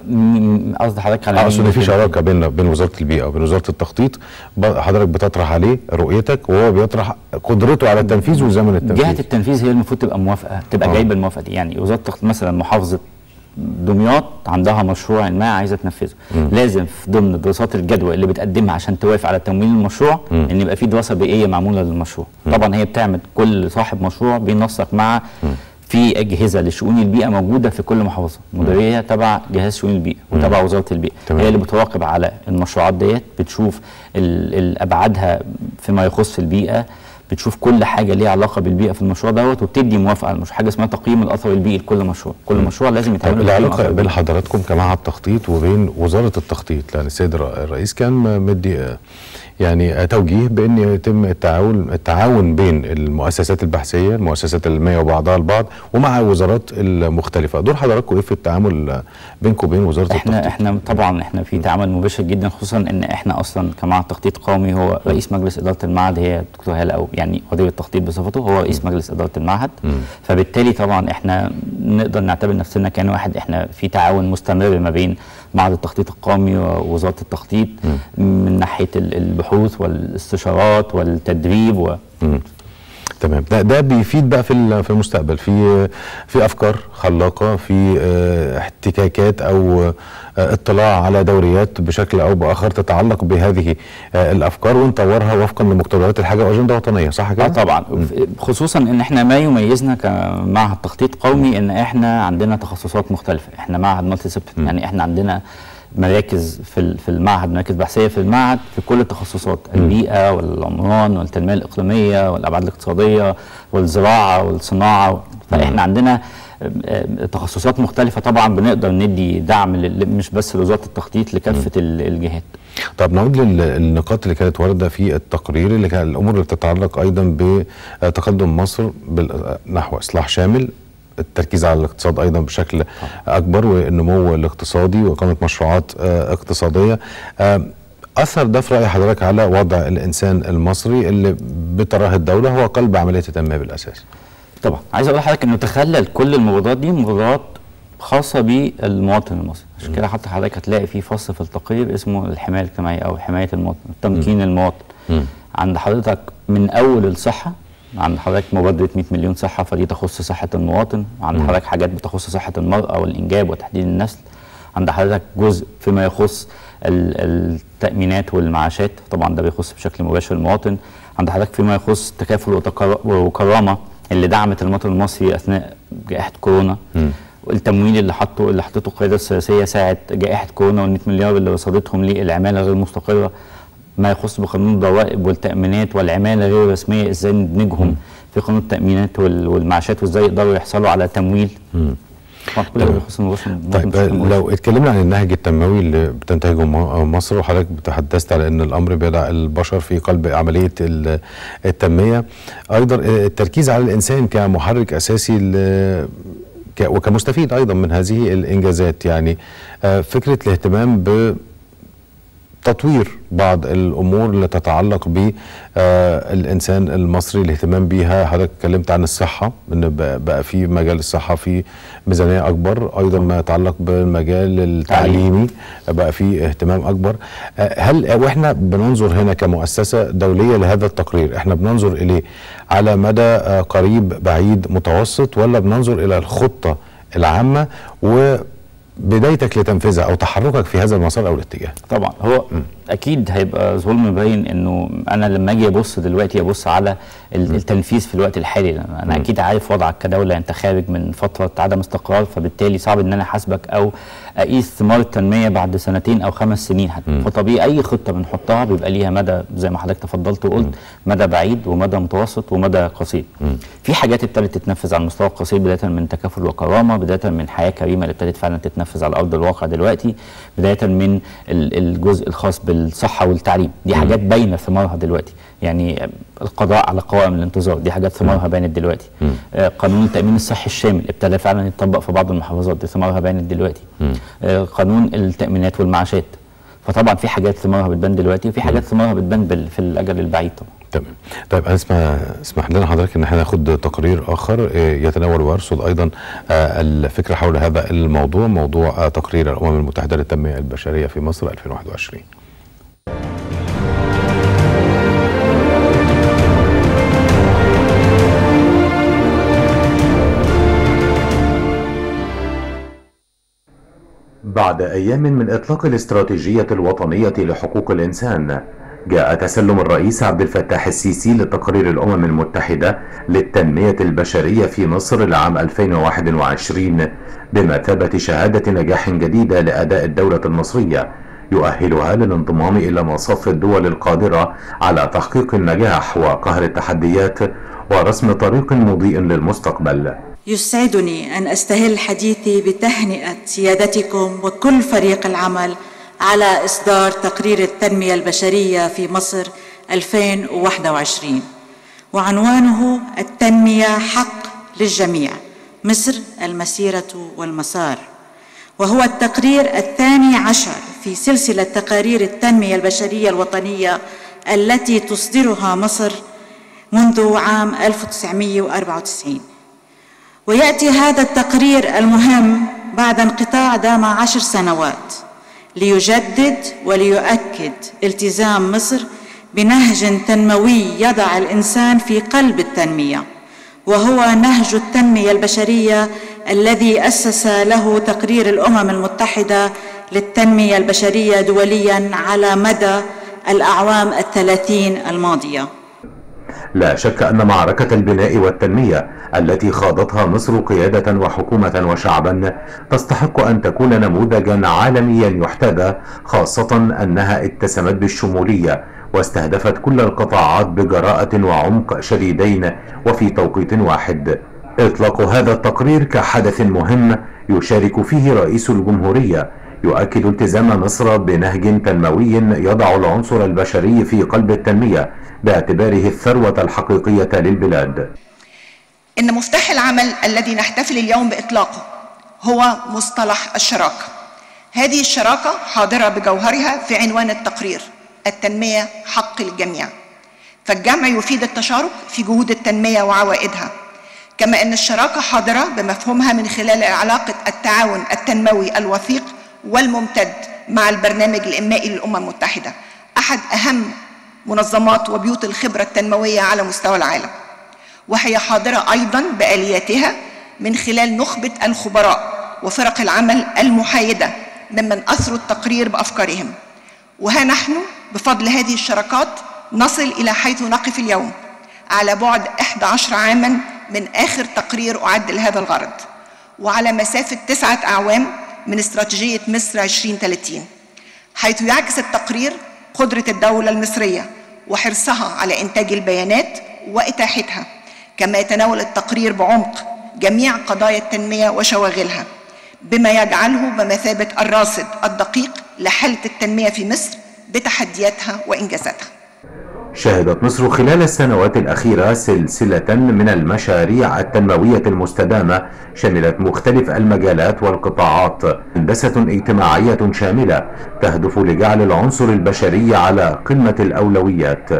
قصدي حضرتك على اقصد في شراكه بين بين وزاره البيئه وبين وزاره التخطيط حضرتك بتطرح عليه رؤيتك وهو بيطرح قدرته على التنفيذ وزمن التنفيذ جهه التنفيذ هي المفروض تبقى موافقه تبقى آه. جايبه الموافقه دي يعني وزاره التخطيط مثلا محافظه دمياط عندها مشروع ما عايزه تنفذه لازم في ضمن دراسات الجدوى اللي بتقدمها عشان توافق على تمويل المشروع ان يبقى في دراسه بيئيه معموله للمشروع طبعا هي بتعمل كل صاحب مشروع بينسق مع في اجهزه لشؤون البيئه موجوده في كل محافظه مديريه تبع جهاز شؤون البيئه وتبع وزاره البيئه تمام. هي اللي بتراقب على المشروعات ديت بتشوف ال- ال- ابعادها فيما يخص البيئه بتشوف كل حاجه ليها علاقه بالبيئه في المشروع دوت وبتدي موافقه على المشروع حاجه اسمها تقييم الاثر البيئي لكل مشروع كل مشروع لازم طب يتعمل له تقييم العلاقه أثر بين بيئي. حضراتكم كمعهد تخطيط وبين وزاره التخطيط لان السيد الر- الرئيس كان مدي آه، يعني آه، توجيه بان يتم التعاون التعاون بين المؤسسات البحثيه المؤسسات العلميه وبعضها البعض ومع الوزارات المختلفه دور حضراتكم ايه في التعامل آه، بينكم وبين وزاره احنا التخطيط احنا طبعا احنا في تعامل مباشر جدا خصوصا ان احنا اصلا كمعهد تخطيط قومي هو رئيس مجلس اداره المعهد هي الدكتور هاله او يعني مدير التخطيط بصفته هو رئيس مجلس اداره المعهد فبالتالي طبعا احنا نقدر نعتبر نفسنا كان واحد احنا في تعاون مستمر ما بين معهد التخطيط القومي ووزاره التخطيط من ناحيه ال- البحوث والاستشارات والتدريب و تمام ده ده بيفيد بقى في ال- في المستقبل في في افكار خلاقه في آه، احتكاكات او آه، اطلاع على دوريات بشكل او باخر تتعلق بهذه آه، الافكار ونطورها وفقا لمقتضيات الحاجه واجنده وطنيه صح كده؟ اه طبعا خصوصا ان احنا ما يميزنا كمعهد تخطيط قومي ان احنا عندنا تخصصات مختلفه احنا معهد مالتي ديسيبلين يعني احنا عندنا مراكز في ال- في المعهد مراكز بحثيه في المعهد في كل التخصصات البيئه والعمران والتنميه الاقليميه والابعاد الاقتصاديه والزراعه والصناعه فاحنا عندنا آه، آه، تخصصات مختلفه طبعا بنقدر ندي دعم لل- مش بس لوزاره التخطيط لكافه ال- الجهات طب نعود للنقاط اللي كانت وارده في التقرير اللي كان الامور اللي بتتعلق ايضا بتقدم مصر بال- نحو اصلاح شامل التركيز على الاقتصاد ايضا بشكل اكبر والنمو الاقتصادي واقامه مشروعات آه، اقتصاديه آه، اثر ده في راي حضرتك على وضع الانسان المصري اللي بتراه الدوله هو قلب عمليه التنميه بالاساس طبعا عايز اقول لحضرتك انه تخلل كل المبادرات دي مبادرات خاصه بالمواطن المصري عشان كده حتى حضرتك هتلاقي في فصل في التقرير اسمه الحمايه الاجتماعيه او حمايه المواطن تمكين المواطن عند حضرتك من اول الصحه عند حضرتك مبادره 100 مليون صحه فدي تخص صحه المواطن عند حضرتك حاجات بتخص صحه المراه والانجاب وتحديد النسل عند حضرتك جزء فيما يخص ال- التامينات والمعاشات طبعا ده بيخص بشكل مباشر المواطن عند حضرتك فيما يخص تكافل وتكر- وكرامه اللي دعمت المواطن المصري اثناء جائحه كورونا التمويل اللي حطه اللي حطته القياده السياسيه ساعه جائحه كورونا وال 100 مليار اللي رصدتهم للعماله غير المستقره ما يخص بقانون الضرائب والتامينات والعماله غير الرسميه ازاي ندمجهم في قانون التامينات وال- والمعاشات وازاي يقدروا يحصلوا على تمويل طبعا كل ده بيخص المواطن طيب بشكل مباشر. لو اتكلمنا عن النهج التنموي اللي بتنتهجه م- مصر وحضرتك تحدثت على ان الامر بيضع البشر في قلب عمليه ال- التنميه ايضا التركيز على الانسان كمحرك اساسي ل- ك- وكمستفيد ايضا من هذه الانجازات يعني آه، فكره الاهتمام ب تطوير بعض الامور اللي تتعلق بالانسان المصري الاهتمام بيها حضرتك اتكلمت عن الصحه ان بقى بقى في مجال الصحه في ميزانيه اكبر ايضا ما يتعلق بالمجال التعليمي بقى في اهتمام اكبر آه، هل واحنا بننظر هنا كمؤسسه دوليه لهذا التقرير احنا بننظر اليه على مدى آه، قريب بعيد متوسط ولا بننظر الى الخطه العامه وبدايتك لتنفيذها او تحركك في هذا المسار او الاتجاه طبعا هو اكيد هيبقى ظلم باين انه انا لما اجي ابص دلوقتي ابص على ال- التنفيذ في الوقت الحالي لأن انا اكيد عارف وضعك كدوله انت خارج من فتره عدم استقرار فبالتالي صعب ان انا احاسبك او اقيس ثمار التنميه بعد سنتين او خمس سنين حتى فطبيعي اي خطه بنحطها بيبقى ليها مدى زي ما حضرتك تفضلت وقلت مدى بعيد ومدى متوسط ومدى قصير في حاجات ابتدت تتنفذ على المستوى القصير بدايه من تكافل وكرامه بدايه من حياه كريمه اللي ابتدت فعلا تتنفذ على ارض الواقع دلوقتي بدايه من ال- الجزء الخاص بالصحه والتعليم دي حاجات باينه ثمارها دلوقتي يعني القضاء على قوائم الانتظار دي حاجات ثمارها بانت دلوقتي آه، قانون التامين الصحي الشامل ابتدى فعلا يتطبق في بعض المحافظات دي ثمارها بانت دلوقتي آه، قانون التامينات والمعاشات فطبعا في حاجات ثمارها بتبان دلوقتي وفي حاجات ثمارها بتبان بال- في الاجل البعيد طبعا تمام طيب انا اسمح اسمح لنا حضرتك ان احنا ناخد تقرير اخر آه، يتناول ويرصد ايضا آه، الفكره حول هذا الموضوع موضوع آه، تقرير الامم المتحده للتنميه البشريه في مصر 2021 بعد أيام من إطلاق الاستراتيجية الوطنية لحقوق الإنسان جاء تسلم الرئيس عبد الفتاح السيسي لتقرير الأمم المتحدة للتنمية البشرية في مصر لعام 2021 بمثابة شهادة نجاح جديدة لأداء الدولة المصرية يؤهلها للانضمام إلى مصاف الدول القادرة على تحقيق النجاح وقهر التحديات ورسم طريق مضيء للمستقبل يسعدني أن أستهل حديثي بتهنئة سيادتكم وكل فريق العمل على إصدار تقرير التنمية البشرية في مصر 2021 وعنوانه التنمية حق للجميع مصر المسيرة والمسار وهو التقرير الثاني عشر في سلسلة تقارير التنمية البشرية الوطنية التي تصدرها مصر منذ عام 1994 ويأتي هذا التقرير المهم بعد انقطاع دام عشر سنوات ليجدد وليؤكد التزام مصر بنهج تنموي يضع الإنسان في قلب التنمية وهو نهج التنمية البشرية الذي أسس له تقرير الأمم المتحدة للتنمية البشرية دوليا على مدى الأعوام الثلاثين الماضية لا شك أن معركة البناء والتنمية التي خاضتها مصر قيادة وحكومة وشعبا تستحق أن تكون نموذجا عالميا يحتذى خاصة أنها اتسمت بالشمولية واستهدفت كل القطاعات بجراءة وعمق شديدين وفي توقيت واحد إطلاق هذا التقرير كحدث مهم يشارك فيه رئيس الجمهورية يؤكد التزام مصر بنهج تنموي يضع العنصر البشري في قلب التنمية باعتباره الثروة الحقيقية للبلاد إن مفتاح العمل الذي نحتفل اليوم بإطلاقه هو مصطلح الشراكة هذه الشراكة حاضرة بجوهرها في عنوان التقرير التنمية حق للجميع فالجمع يفيد التشارك في جهود التنمية وعوائدها كما أن الشراكة حاضرة بمفهومها من خلال علاقة التعاون التنموي الوثيق والممتد مع البرنامج الإنمائي للأمم المتحدة أحد أهم منظمات وبيوت الخبرة التنموية على مستوى العالم وهي حاضرة أيضا بآلياتها من خلال نخبة الخبراء وفرق العمل المحايدة ممن أثروا التقرير بأفكارهم وها نحن بفضل هذه الشراكات نصل إلى حيث نقف اليوم على بعد 11 عاما من آخر تقرير أعد لهذا الغرض وعلى مسافة تسعة أعوام من استراتيجية مصر 2030 حيث يعكس التقرير قدرة الدولة المصرية وحرصها على إنتاج البيانات وإتاحتها كما يتناول التقرير بعمق جميع قضايا التنمية وشواغلها بما يجعله بمثابة الراصد الدقيق لحالة التنمية في مصر بتحدياتها وإنجازاتها شهدت مصر خلال السنوات الأخيرة سلسلة من المشاريع التنموية المستدامة شملت مختلف المجالات والقطاعات هندسة اجتماعية شاملة تهدف لجعل العنصر البشري على قمة الأولويات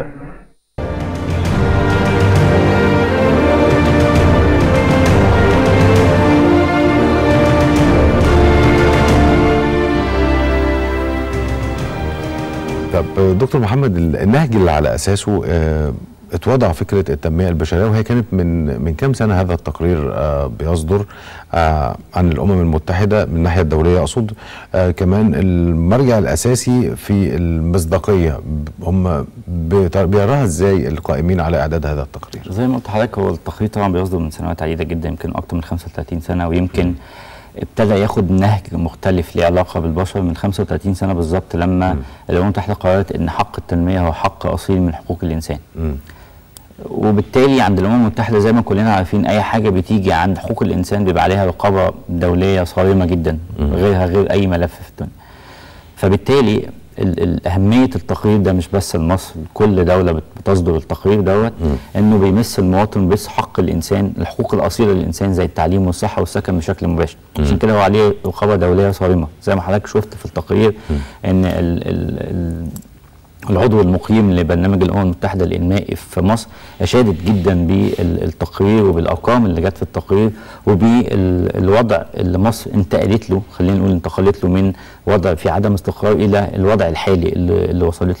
طب دكتور محمد النهج اللي على اساسه اه اتوضع فكره التنميه البشريه وهي كانت من من كام سنه هذا التقرير اه بيصدر اه عن الامم المتحده من الناحيه الدوليه اقصد كمان المرجع الاساسي في المصداقيه هم بيراها ازاي القائمين على اعداد هذا التقرير؟ زي ما قلت لحضرتك هو التقرير طبعا بيصدر من سنوات عديده جدا يمكن اكثر من 35 سنه ويمكن م. ابتدى ياخد نهج مختلف ليه علاقه بالبشر من 35 سنه بالظبط لما الامم المتحده قررت ان حق التنميه هو حق اصيل من حقوق الانسان. م. وبالتالي عند الامم المتحده زي ما كلنا عارفين اي حاجه بتيجي عند حقوق الانسان بيبقى عليها رقابه دوليه صارمه جدا م. غيرها غير اي ملف في الدنيا. فبالتالي اهميه التقرير ده مش بس لمصر كل دوله بتصدر التقرير دوت انه بيمس المواطن بس حق الانسان الحقوق الاصيله للانسان زي التعليم والصحه والسكن بشكل مباشر عشان كده هو عليه رقابه دوليه صارمه زي ما حضرتك شفت في التقرير ان ال ال ال العضو المقيم لبرنامج الامم المتحده الانمائي في مصر اشادت جدا بالتقرير وبالارقام اللي جت في التقرير وبالوضع اللي مصر انتقلت له خلينا نقول انتقلت له من وضع في عدم استقرار الى الوضع الحالي اللي, اللي وصلت له مصر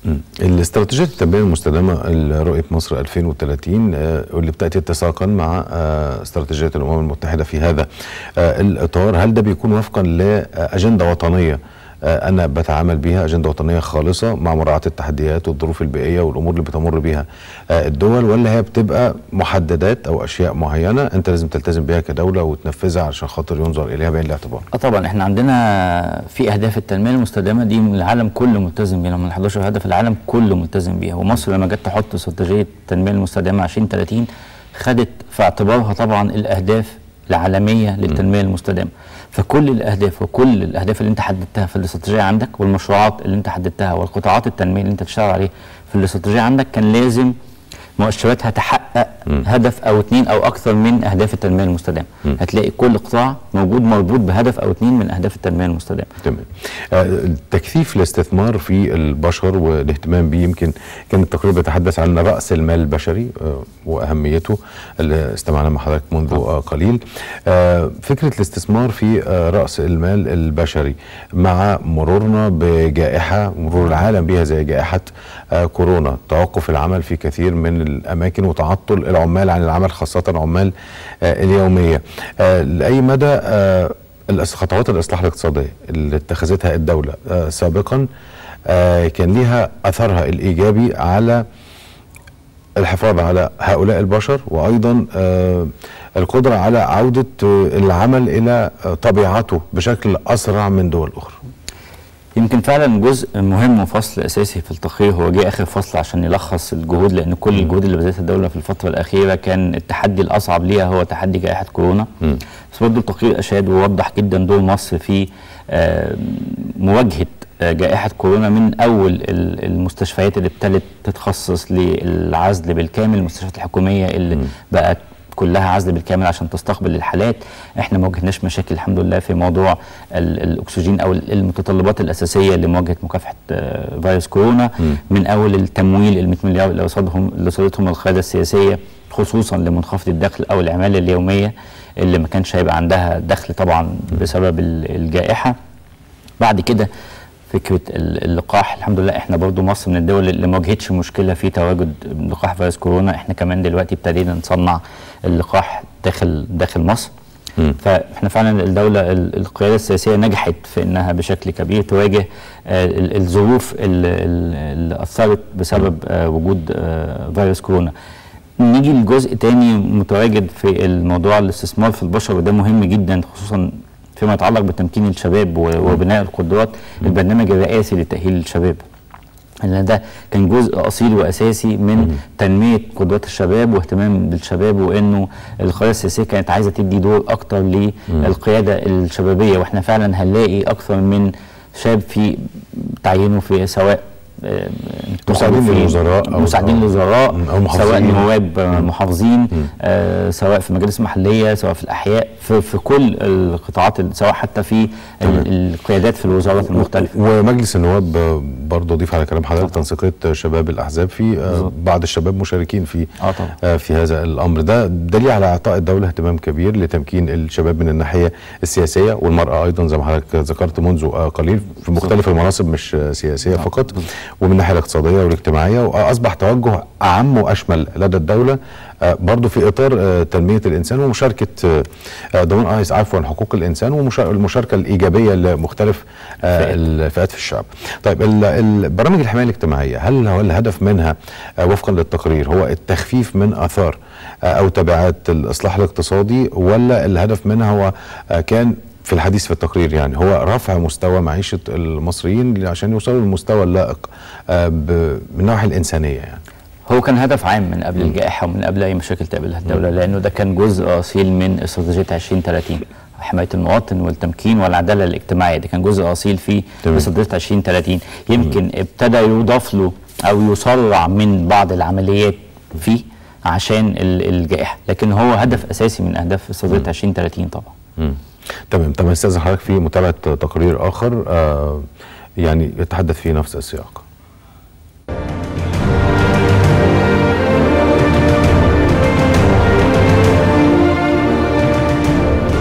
الاستراتيجية التنمية المستدامة رؤية مصر 2030 آه، واللي بتأتي اتساقا مع آه، استراتيجية الأمم المتحدة في هذا آه، الإطار هل ده بيكون وفقا لأجندة وطنية آه، انا بتعامل بيها اجنده وطنيه خالصه مع مراعاه التحديات والظروف البيئيه والامور اللي بتمر بيها آه، الدول ولا هي بتبقى محددات او اشياء معينه انت لازم تلتزم بيها كدوله وتنفذها عشان خاطر ينظر اليها بعين الاعتبار اه طبعا احنا عندنا في اهداف التنميه المستدامه دي من العالم كله ملتزم بيها من 11 هدف العالم كله ملتزم بيها ومصر لما جت تحط استراتيجيه التنميه المستدامه 2030 خدت في اعتبارها طبعا الاهداف العالميه للتنميه المستدامه فكل الاهداف وكل الاهداف اللي انت حددتها في الاستراتيجيه عندك والمشروعات اللي انت حددتها والقطاعات التنميه اللي انت تشتغل عليها في الاستراتيجيه عندك كان لازم مؤشراتها تحقق هدف او اتنين او اكثر من اهداف التنميه المستدامه هتلاقي كل قطاع موجود مربوط بهدف او اتنين من اهداف التنميه المستدامه تمام آه، تكثيف الاستثمار في البشر والاهتمام به يمكن كان التقرير بيتحدث عن راس المال البشري آه، واهميته اللي استمعنا مع حضرتك منذ آه، قليل آه، فكره الاستثمار في آه، راس المال البشري مع مرورنا بجائحه مرور العالم بها زي جائحه آه، كورونا توقف العمل في كثير من الاماكن وتعطل العمال عن العمل خاصه عمال آه، اليوميه آه، لاي مدى آه، الأس- خطوات الاصلاح الاقتصاديه اللي اتخذتها الدوله آه، سابقا آه، كان ليها اثرها الايجابي على الحفاظ على هؤلاء البشر وايضا آه، القدره على عوده آه، العمل الى آه، طبيعته بشكل اسرع من دول اخرى. يمكن فعلا جزء مهم وفصل اساسي في التقرير هو جه اخر فصل عشان يلخص الجهود لان كل الجهود اللي بذلتها الدوله في الفتره الاخيره كان التحدي الاصعب ليها هو تحدي جائحه كورونا بس برضه التقرير اشاد ووضح جدا دور مصر في آه، مواجهه آه، جائحه كورونا من اول ال- المستشفيات اللي ابتدت تتخصص للعزل بالكامل المستشفيات الحكوميه اللي بقت كلها عزل بالكامل عشان تستقبل الحالات احنا ما واجهناش مشاكل الحمد لله في موضوع ال- الاكسجين او ال- المتطلبات الاساسيه لمواجهه مكافحه آه، فيروس كورونا من اول التمويل ال 100 مليار اللي وصلهم اللي وصلتهم القياده السياسيه خصوصا لمنخفض الدخل او العماله اليوميه اللي ما كانش هيبقى عندها دخل طبعا بسبب ال- الجائحه بعد كده فكره ال- اللقاح الحمد لله احنا برضو مصر من الدول اللي ما واجهتش مشكله في تواجد لقاح فيروس كورونا احنا كمان دلوقتي ابتدينا نصنع اللقاح داخل داخل مصر فاحنا فعلا الدوله ال- القياده السياسيه نجحت في انها بشكل كبير تواجه آه، ال- الظروف ال- ال- اللي اثرت بسبب آه، وجود آه، فيروس كورونا نيجي لجزء تاني متواجد في الموضوع الاستثمار في البشر وده مهم جدا خصوصا فيما يتعلق بتمكين الشباب و- وبناء القدرات البرنامج الرئاسي لتأهيل الشباب لأن ده كان جزء أصيل وأساسي من تنمية قدرات الشباب واهتمام بالشباب وإنه القيادة السياسية كانت عايزة تدي دور أكتر للقيادة الشبابية وإحنا فعلا هنلاقي أكثر من شاب في تعيينه في سواء آه، مساعدين في- للوزراء أو- مساعدين أو- للوزراء أو محافظين. سواء نواب آه، محافظين آه سواء في مجالس محليه سواء في الاحياء في, في كل القطاعات ال- سواء حتى في ال- القيادات في الوزارات المختلفه ومجلس النواب آه، برضه اضيف على كلام حضرتك تنسيقيه شباب الاحزاب في آه، بعض الشباب مشاركين في آه طبعا. آه، في هذا الامر ده دليل على اعطاء الدوله اهتمام كبير لتمكين الشباب من الناحيه السياسيه والمراه ايضا زي ما حضرتك ذكرت منذ آه، قليل في مختلف المناصب مش آه، سياسيه فقط ومن الناحيه الاقتصاديه والاجتماعيه واصبح توجه اعم واشمل لدى الدوله آه، برضه في اطار آه، تنميه الانسان ومشاركه آه، آه، ضمان ايس عفوا حقوق الانسان والمشاركه الايجابيه لمختلف آه، الفئات في الشعب. طيب ال- البرامج الحمايه الاجتماعيه هل هو الهدف منها آه، وفقا للتقرير هو التخفيف من اثار آه، او تبعات الاصلاح الاقتصادي ولا الهدف منها هو آه، كان في الحديث في التقرير يعني هو رفع مستوى معيشه المصريين عشان يوصلوا للمستوى اللائق آه، ب- من الناحيه الانسانيه يعني. هو كان هدف عام من قبل الجائحه ومن قبل اي مشاكل تقابلها الدوله لانه ده كان جزء اصيل من استراتيجيه 2030 حمايه المواطن والتمكين والعداله الاجتماعيه ده كان جزء اصيل في تمام. استراتيجيه 2030 يمكن ابتدى يضاف له او يسرع من بعض العمليات فيه عشان ال- الجائحه لكن هو هدف اساسي من اهداف استراتيجيه 2030 طبعا مم. تمام طب استاذن حضرتك في متابعه تقرير اخر آه يعني يتحدث في نفس السياق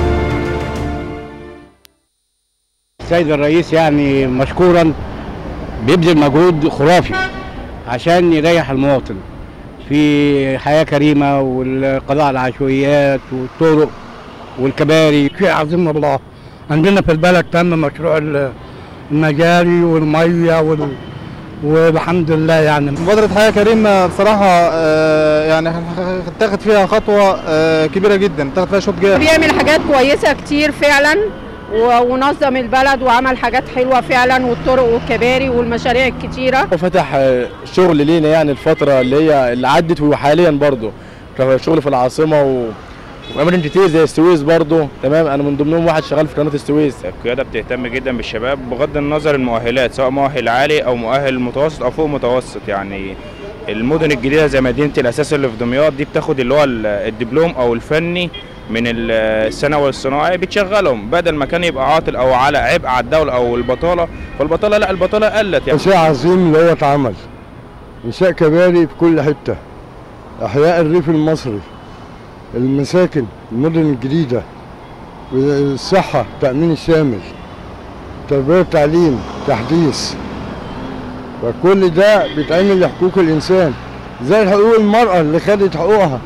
السيد الرئيس يعني مشكورا بيبذل مجهود خرافي عشان يريح المواطن في حياة كريمة والقضاء على العشوائيات والطرق والكباري شيء عظيم والله عندنا في البلد تم مشروع ال- المجاري والمية وال... والحمد لله يعني مبادرة حياة كريمة بصراحة آه، يعني اتاخد فيها خطوة آه، كبيرة جدا اتاخد فيها شوط جامد بيعمل حاجات كويسة كتير فعلا و- ونظم البلد وعمل حاجات حلوة فعلا والطرق والكباري والمشاريع الكتيرة وفتح آه، شغل لينا يعني الفترة اللي هي اللي عدت وحاليا برضو شغل في العاصمة و... واماكن كتير زي السويس برضو تمام انا من ضمنهم واحد شغال في قناه السويس القياده بتهتم جدا بالشباب بغض النظر المؤهلات سواء مؤهل عالي او مؤهل متوسط او فوق متوسط يعني المدن الجديده زي مدينه الاساس اللي في دمياط دي بتاخد اللي هو ال- الدبلوم او الفني من ال- الثانوي الصناعي بتشغلهم بدل ما كان يبقى عاطل او على عبء على الدوله او البطاله فالبطاله لا البطاله قلت يعني شيء عظيم اللي هو اتعمل إنشاء كباري في كل حتة إحياء الريف المصري المساكن المدن الجديدة الصحة التأمين الشامل تربية والتعليم تحديث فكل ده بيتعمل لحقوق الإنسان زي حقوق المرأة اللي خدت حقوقها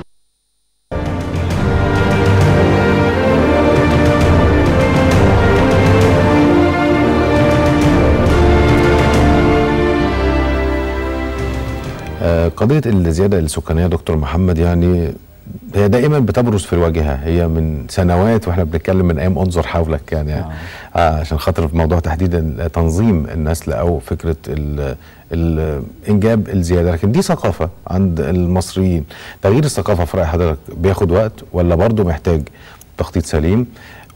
آه، قضية الزيادة السكانية دكتور محمد يعني هي دائما بتبرز في الواجهة هي من سنوات واحنا بنتكلم من ايام انظر حولك يعني آه. آه عشان خاطر في موضوع تحديدا تنظيم النسل او فكرة ال ال انجاب الزيادة لكن دي ثقافة عند المصريين تغيير الثقافة في رأي حضرتك بياخد وقت ولا برضه محتاج تخطيط سليم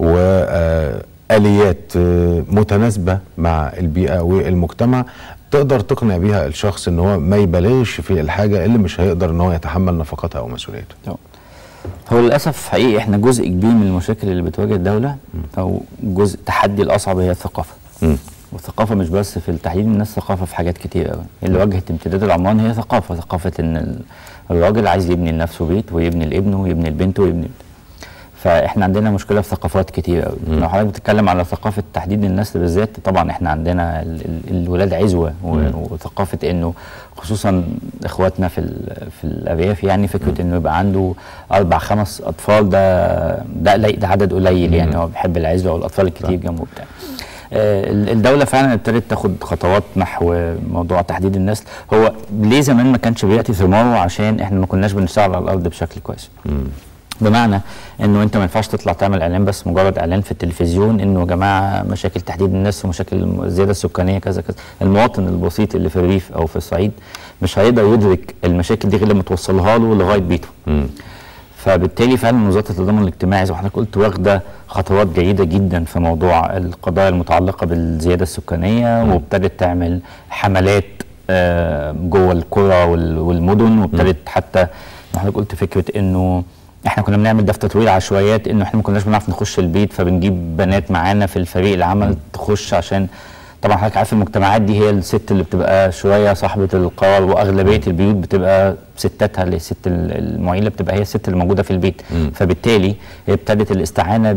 وآليات متناسبة مع البيئة والمجتمع تقدر تقنع بيها الشخص ان هو ما يبالغش في الحاجه اللي مش هيقدر ان هو يتحمل نفقاتها او مسؤوليتها. هو للاسف حقيقي احنا جزء كبير من المشاكل اللي بتواجه الدوله او جزء التحدي الاصعب هي الثقافه. والثقافه مش بس في التحديد الناس ثقافه في حاجات كتير قوي اللي واجهت امتداد العمران هي ثقافه ثقافه ان ال- الراجل عايز يبني لنفسه بيت ويبني لابنه ويبني لبنته ويبني فاحنا عندنا مشكله في ثقافات كتير قوي لو حضرتك بتتكلم على ثقافه تحديد النسل بالذات طبعا احنا عندنا ال- ال- الولاد عزوه و- مم. وثقافه انه خصوصا اخواتنا في ال- في الارياف يعني فكره انه يبقى عنده اربع خمس اطفال ده ده قليل- ده عدد قليل يعني هو بيحب العزوه والاطفال الكتير جنبه بتاع آه، ال- الدولة فعلا ابتدت تاخد خطوات نحو موضوع تحديد النسل هو ليه زمان ما كانش بيأتي ثماره عشان احنا ما كناش بنشتغل على الأرض بشكل كويس بمعنى انه انت ما ينفعش تطلع تعمل اعلان بس مجرد اعلان في التلفزيون انه يا جماعه مشاكل تحديد النسل ومشاكل الزياده السكانيه كذا كذا المواطن البسيط اللي في الريف او في الصعيد مش هيقدر يدرك المشاكل دي غير لما توصلها له لغايه بيته فبالتالي فعلا وزاره التضامن الاجتماعي زي ما حضرتك قلت واخده خطوات جيده جدا في موضوع القضايا المتعلقه بالزياده السكانيه وابتدت تعمل حملات آه، جوه القرى وال- والمدن وابتدت حتى ما حضرتك قلت فكره انه احنا كنا بنعمل ده في تطوير عشوائيات انه احنا ما كناش بنعرف نخش البيت فبنجيب بنات معانا في الفريق العمل تخش عشان طبعا حضرتك عارف المجتمعات دي هي الست اللي بتبقى شويه صاحبه القرار واغلبيه البيوت بتبقى ستاتها اللي الست ال- المعيله بتبقى هي الست اللي موجوده في البيت فبالتالي هي ابتدت الاستعانه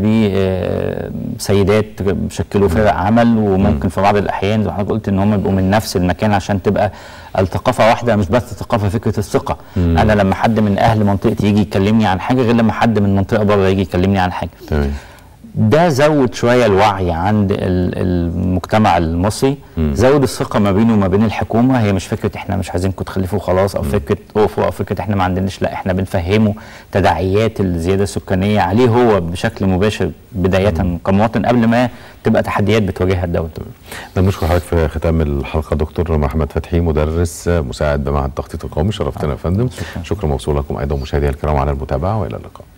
بسيدات بيشكلوا فرق عمل وممكن في بعض الاحيان زي ما حضرتك قلت ان هم يبقوا من نفس المكان عشان تبقى الثقافه واحده مش بس ثقافه فكره الثقه مم. انا لما حد من اهل منطقتي يجي يكلمني عن حاجه غير لما حد من منطقه بره يجي يكلمني عن حاجه تمام ده زود شويه الوعي عند ال- المجتمع المصري مم. زود الثقه ما بينه وما بين الحكومه هي مش فكره احنا مش عايزينكم تخلفوا خلاص او فكره اوفوا او فكره احنا ما عندناش لا احنا بنفهمه تداعيات الزياده السكانيه عليه هو بشكل مباشر بدايه كمواطن قبل ما تبقى تحديات بتواجهها الدوله بنشكر حضرتك في ختام الحلقه دكتور محمد فتحي مدرس مساعد بمعهد التخطيط القومي شرفتنا يا فندم شكرا موصول لكم ايضا مشاهدينا الكرام على المتابعه والى اللقاء